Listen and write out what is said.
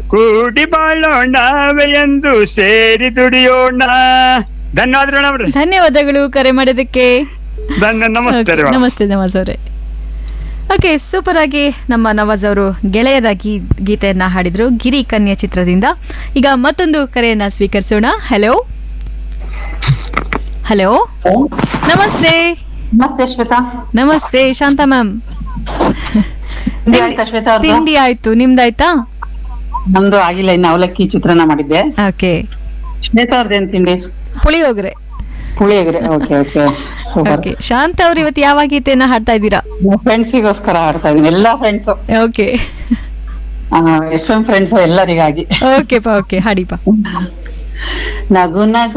ಕೂಡಿ ಬಾಳೋಣ ಎಂದು ಸೇರಿ ದುಡಿಯೋಣ ಧನ್ಯವಾದಗಳು ಮೇಡಮ್ ಧನ್ಯವಾದಗಳು ಕರೆ ಮಾಡೋದಕ್ಕೆ ಧನ್ಯ ನಮಸ್ತೆ Okay, ರೀ ನಮಸ್ತೆ ನವಾಜ್ ಅವರೇ ಓಕೆ ಸೂಪರ್ ಆಗಿ ನಮ್ಮ ನವಾಜ್ ಅವರು ಗೆಳೆಯರ ಗೀ ಗೀತೆಯನ್ನ ಹಾಡಿದ್ರು ಗಿರಿ ಕನ್ಯಾ ಚಿತ್ರದಿಂದ ಈಗ ಮತ್ತೊಂದು ಕರೆಯನ್ನ ಸ್ವೀಕರಿಸೋಣ ಹಲೋ ಹಲೋ ನಮಸ್ತೆ ನಮಸ್ತೆ ಶ್ವೇತಾ ನಮಸ್ತೆ ಶಾಂತಾ ಮ್ಯಾಮ್ ತಿಂಡಿ ಆಯ್ತಾ ಶ್ವೇತಾ ಅವ್ರದ್ದು? ತಿಂಡಿ ಆಯ್ತು ನಿಮ್ದಾಯ್ತಾ ನಮ್ದು ಆಗಿಲ್ಲ ಇನ್ನು ಅವಲಕ್ಕಿ ಚಿತ್ರಾನ್ನ ಮಾಡಿದ್ದೆ ಓಕೆ ಶ್ವೇತಾ ಅವ್ರದ್ದೇನ್ ತಿಂಡಿ puliyogare puliyogare okay okay super okay Shanta ಅವ್ರು ಇವತ್ತು ಯಾವ ಗೀತೆಯನ್ನ ಹಾಡ್ತಾ ಇದ್ದೀರಾ ಫ್ರೆಂಡ್ಸಿಗೋಸ್ಕರ ಆಡ್ತಾ ಇದೀನಿ ಎಲ್ಲಾ friends okay F M friends ಎಲ್ಲರಿಗಾಗಿ ಓಕೆ ಪಾ ಓಕೆ ಹಾಡಿಪಾ ನಗು ನಗು